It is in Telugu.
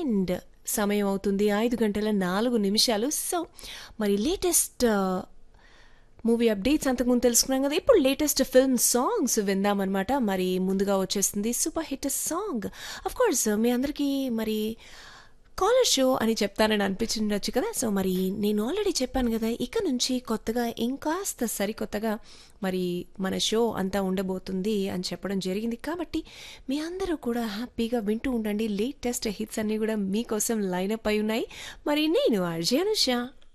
అండ్ సమయం అవుతుంది ఐదు గంటల నాలుగు నిమిషాలు సో మరి లేటెస్ట్ మూవీ అప్డేట్స్ అంతకుముందు తెలుసుకున్నాం కదా ఇప్పుడు లేటెస్ట్ ఫిల్మ్ సాంగ్స్ విందామన్నమాట మరి ముందుగా వచ్చేస్తుంది super hit song of course మీ అందరికీ మరి కాలర్ షో అని చెప్తానని అనిపించిండొచ్చు కదా సో మరి నేను ఆల్రెడీ చెప్పాను కదా ఇక నుంచి కొత్తగా ఇంకాస్త సరికొత్తగా మరి మన షో అంతా ఉండబోతుంది అని చెప్పడం జరిగింది కాబట్టి మీ అందరూ కూడా హ్యాపీగా వింటూ ఉండండి లేటెస్ట్ హిట్స్ అన్నీ కూడా మీకోసం లైనప్ అయి ఉన్నాయి మరి నేను అర్జీ అనుష